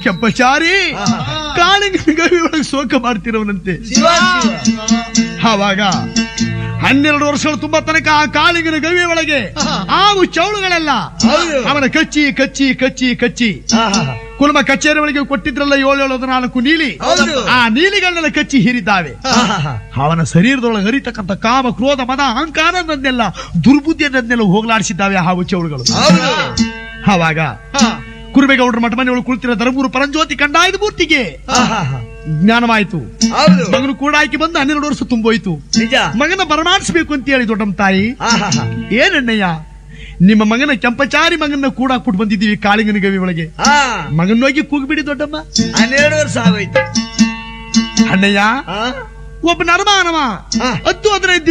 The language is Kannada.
ಕೆಂಪಚಾರಿ ಕಾಳಿಂಗನ ಗವಿ ಒಳಗೆ ಶೋಕ ಮಾಡ್ತಿರೋನಂತೆ ಶಿವ ಶಿವ ಆವಾಗ ಹನ್ನೆರಡು ವರ್ಷಗಳ ತುಂಬ ತನಕ ಆ ಕಾಳಿಂಗನ ಗವಿ ಒಳಗೆ ಆವು ಚೌಳುಗಳೆಲ್ಲ ಹೌದು. ಅವನ ಕಚ್ಚಿ ಕಚ್ಚಿ ಕಚ್ಚಿ ಕಚ್ಚಿ ಆಹಾ. ಕುಲಮ ಕಚೇರಿ ಒಳಗೆ ಕೊಟ್ಟಿದ್ರಲ್ಲ ಏಳು ಏಳು ಹದಿನಾಲ್ಕು ನೀಲಿ ಹೌದು. ಆ ನೀಲಿಗಳನ್ನೆಲ್ಲ ಕಚ್ಚಿ ಹೀರಿದ್ದಾವೆ ಆಹಾ. ಅವನ ಶರೀರದೊಳಗೆ ಹರಿತಕ್ಕಂಥ ಕಾಮ ಕ್ರೋಧ ಮದ ಅಹಂಕಾರನನ್ನೆಲ್ಲ ದುರ್ಬುದ್ಧಿಯನ್ನೆಲ್ಲ ಹೋಗಲಾಡಿಸಿದ್ದಾವೆ ಆ ಹಾವು ಚೌಳುಗಳು ಹೌದು ಆವಾಗ ಕುರುಬೇಗೌಡರ ಮಠ ಮನೆಯೊಳಗೆ ಕುಳಿತಿರೋ ಧರ್ಮಗುರು ಪರಂಜ್ಯೋತಿ ಕಂಡಾಯ್ದು ಮೂರ್ತಿಗೆ ಆಹಾ. ಜ್ಞಾನವಾಯಿತು ಹೌದು ಮಗನು ಕೂಡ ಆಯ್ಕೆ ಬಂದು ಹನ್ನೆರಡು ವರ್ಷ ತುಂಬೋಯ್ತು ನಿಜ ಮಗನ ಬರಮಾಡಿಸ್ಬೇಕು ಅಂತ ಹೇಳಿ ದೊಡ್ಡಮ್ಮ ತಾಯಿ ಆಹಾ. ಏನಣ್ಣಯ್ಯ ನಿಮ್ಮ ಮಗನ ಕೆಂಪಚಾರಿ ಮಗನ ಕೂಡ ಕೊಟ್ಟು ಬಂದಿದ್ದೀವಿ ಕಾಳಿಂಗನ ಗವಿ ಒಳಗೆ ಹಾ ಮಗನೋಗಿ ಕೂಗ್ಬಿಡಿ ದೊಡ್ಡಮ್ಮ ಹನ್ನೆರಡು ವರ್ಷ ಆಗೋಯ್ತು ಅಣ್ಣಯ್ಯ ಹಾ ಒಬ್ಬ ನರಮಾನವ ಹಾ. ಹತ್ತು ಹದಿನೈದು